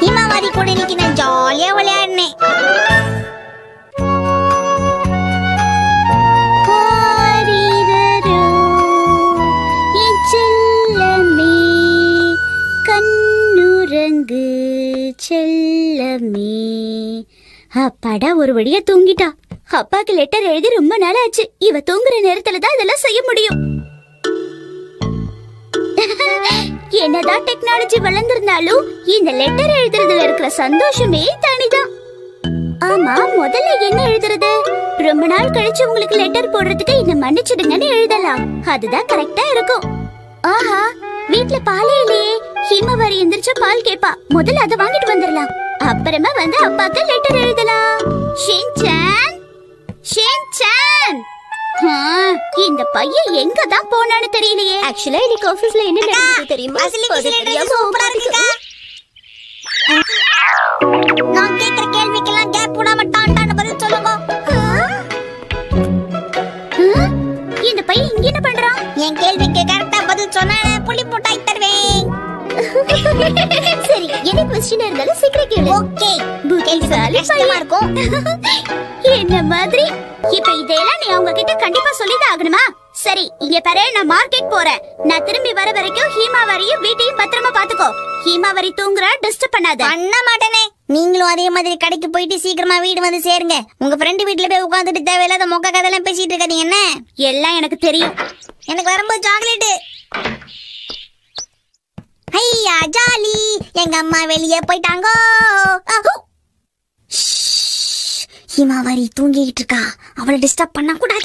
ஹிமாவாரி கூட இன்னைக்கு நான் ஜாலியா விளையாடினேன் ஆரிரரோ, என் செல்லமே, கண்ணுறங்கு செல்லமே அப்பாடா ஒரு வழியா தூங்கிட்டா அப்பாக்கு லெட்டர் எழுதி ரொம்ப நாள் ஆச்சு இவ தூங்குற நேரத்துல தான் இதெல்லாம் செய்ய முடியும் என்னதான் டெக்னாலஜி வளர்ந்திருந்தாலும் இந்த லெட்டர் எழுதுறதுல இருக்கிற சந்தோஷமே தனிதான் ஆமா முதல்ல என்ன எழுதுறது ரொம்ப நாள் கழிச்சு உங்களுக்கு லெட்டர் போடுறதுக்கு என்ன மன்னிச்சிடுங்கன்னு எழுதலாம் அதுதான் கரெக்டா இருக்கும் ஆஹா வீட்ல பாலே இல்லையே ஹிமவாரி எந்திரிச்சா பால் கேப்பா முதல்ல அதை வாங்கிட்டு வந்துடலாம் அப்புறமா வந்து அப்பாக்கு லெட்டர் எழுதலாம் ஷின்சான் ஷின்சான் ஆ, இந்த பையன் எங்க தான் போனான்னு தெரியலையே ஆக்சுவலா இன்னைக்கு ஆபீஸ்ல என்ன நடந்தது தெரியுமா அது தெரியாம உட்கார்ந்துருக்கு. நான் கேக்குற கேள்விக்கெல்லாம் கேப் விடாம டான்டான்னு பதில் சொல்லுங்க ஆ? இந்த பையன் இங்க என்ன பண்றான் என் கேள்விக்கு கரெக்டா பதில் சொன்னா புளி போட்டாய் தருவேன் சரி என்ன கொஸ்டின் இருந்தாலும் சீக்கிரம் கேளு ஓகே புத்திசாலி கஷ்டமா இருக்கும் என்ன மாதிரி இப்ப இதெல்லாம் நீ அவங்க கிட்ட கண்டிப்பா சொல்லிதான் ஆகணுமா சரி இங்க பாரு நான் மார்க்கெட் போறேன் நான் திரும்பி வர வரைக்கும் ஹீமாவரியும் வீட்டையும் பத்திரமா பாத்துக்கோ ஹீமாவரி தூங்குறா டிஸ்டர்ப் பண்ணாத பண்ண மாட்டேனே நீங்களும் அதே மாதிரி கடைக்கு போயிட்டு சீக்கிரமா வீடு வந்து சேருங்க உங்க ஃப்ரெண்டு வீட்ல போய் உட்காந்துட்டு தேவையில்லாத மொக்க கதையெல்லாம் பேசிட்டு இருக்காதீங்க என்ன எல்லாம் எனக்கு தெரியும் எனக்கு வரும்போது சாக்லேட் ஐயா ஜாலி எங்க அம்மா வெளியே போயிட்டாங்க அஹு. ஷ்ஷ். ஹிமாவரி தூங்கிட்டு இருக்கா அவளை டிஸ்டர்ப் பண்ண கூடாது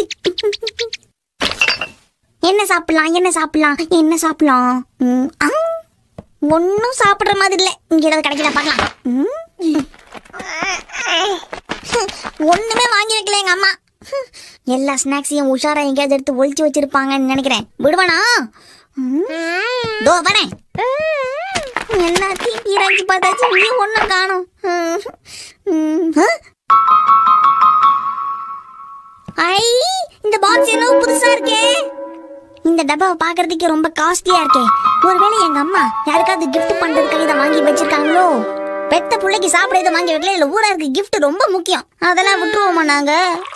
என்ன சாப்பிடலாம் என்ன சாப்பிடலாம் என்ன சாப்பிடலாம் ம், ஆ. ஒண்ணும் சாப்பிடுற மாதிரி இல்ல இங்க ஏதாவது கிடைக்கல பார்க்கலாம் ம். ஒண்ணுமே வாங்கி வைக்கல எங்க அம்மா எல்லா ஸ்நாக்ஸையும் உஷாரா எங்கேயாவது எடுத்து ஒளிச்சு வச்சிருப்பாங்கன்னு நினைக்கிறேன் விடுவானா ம். தோ வரேன் எல்லாத்தையும் இறங்கி பார்த்தாச்சு நீ ஒண்ணும் காணும் ம். ம். ஆ? ஐ இந்த பாக்ஸ் என்ன புதுசா இருக்கே இந்த டப்பாவை பார்க்கிறதுக்கு ரொம்ப காஸ்ட்லியா இருக்கே ஒருவேளை எங்க அம்மா யாருக்காவது கிஃப்ட் பண்றதுக்காக இதை வாங்கி வச்சிருக்காங்களோ பெத்த பிள்ளைக்கு சாப்பிட இதை வாங்கி வைக்கல இல்ல ஊரா இருக்கு gift ரொம்ப முக்கியம் அதெல்லாம் விட்டுருவோமா நாங்க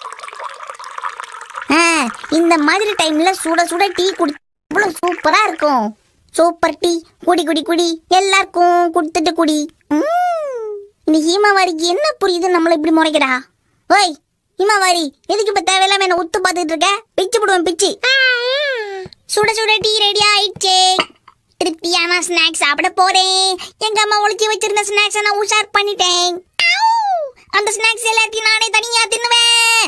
ஆ, இந்த மாதிரி டைம்ல சுட சுட டீ குடி அவ்வளவு சூப்பரா இருக்கும் சூப்பர் டீ குடி குடி குடி எல்லாருக்கும் கொடுத்துட்டு குடி ம். இந்த ஹீமாவாரிக்கு என்ன புரியுது நம்மள இப்படி முறைக்கிறா ஓய் ஹீமாவாரி எதுக்கு இப்ப தேவையில்லாம என்ன உத்து பார்த்துட்டு இருக்க பிச்சு போடுவேன் பிச்சு சுட சுட டீ ரெடி ஆயிடுச்சே திருப்தியான ஸ்நாக்ஸ் சாப்பிட போறேன் எங்க அம்மா ஒளிச்சு வச்சிருந்த ஸ்நாக்ஸ் நான் உஷார் பண்ணிட்டேன் ஆவ்! அந்த ஸ்நாக்ஸ் எல்லாத்தையும் நானே தனியா தின்னுவேன்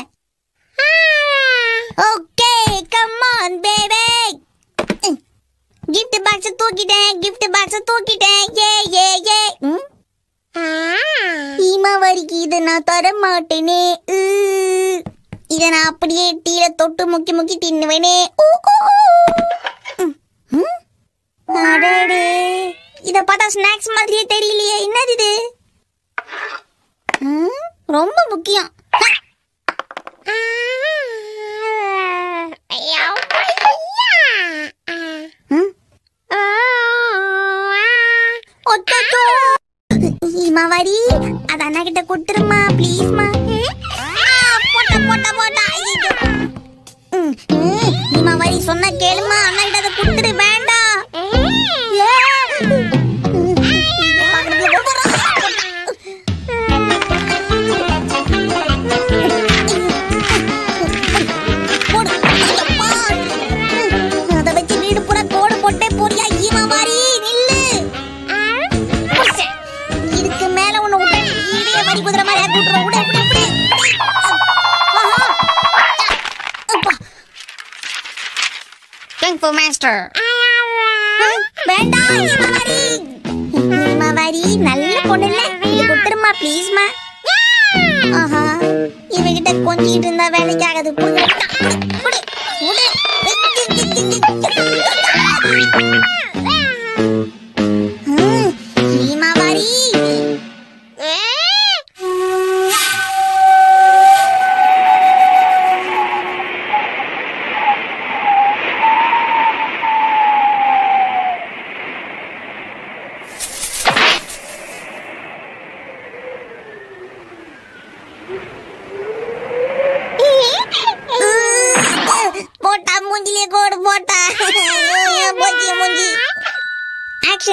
okay come on baby gift box தூக்கிட்டேன் கிஃப்ட் பாக்ஸ் தூக்கிட்டேன் ஏ ஏ ஏ ம்? ஹீமாவரிக்கு இதை நான் தர மாட்டேனே உ. இதை நான் அப்படியே டீல தொட்டு முக்கி முக்கி தின்னுவேனே ஊ, ஊ, ஊ. ம். ம்? அடடே இத பார்த்தா ஸ்நாக்ஸ் மாதிரியே தெரியலையே என்னது இது ம், ரொம்ப முக்கியம் ம்? ஒத்தத்தோ. ஹீமாவரி அத அண்ணா கிட்ட கொடுத்துருமா ப்ளீஸ்மா போட்ட போட்ட போட்ட ஐயோ. ம், ம், ஹீமாவரி சொன்னா கேளுமா அண்ணா கிட்ட அதை கொடுத்துடு வேண்டாம் ஏ. ம், இதை பார்க்கறதுக்கு போடு. ஐயப்பா. ம், அதை வச்சு வீடு பூரா கோடு போட்டே போறியா ஹீமாவரி நில்லு புடிச்சே. இதுக்கு மேல உன்னை விட்டா வீடே வரி குதிரை மாதிரி ஆக்கி விட்டுருவேன். விடு, விடு, விடு. ஆஹா. அப்பா. Kung Fu Master. வேண்டாம் ஹீமாவரி. ஹீமாவரி நல்ல பொண்ணு இல்ல இது கொடுத்துருமா ப்ளீஸ்மா ஆஹா இவகிட்ட கொஞ்சிட்டு இருந்தா வேலைக்கு ஆகாது புடு, புடு, புடு. ம், ஹீமாவரி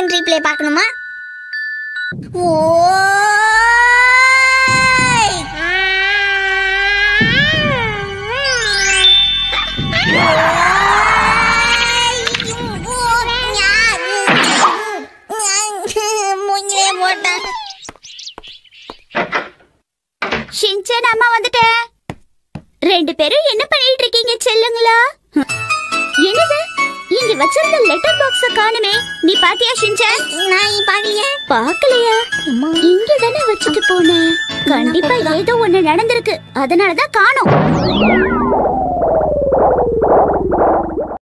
ரீப்ளே பார்க்கணுமா ஓ மூஞ்சிலே போட்டேன் ஷின்சான் அம்மா வந்துட்டேன் ரெண்டு பேரும் என்ன பண்ணிட்டு இருக்கீங்க செல்லுங்களா என்னது இங்க வச்சிருந்த லெட்டர் பாக்ஸ காணுமே நீ பாத்தியா ஷின்சான் நான் பாக்கலையே பாக்கலையா இங்க தானே வச்சுட்டு போனேன் கண்டிப்பா ஏதோ ஒண்ணு நடந்திருக்கு அதனாலதான் காணோம்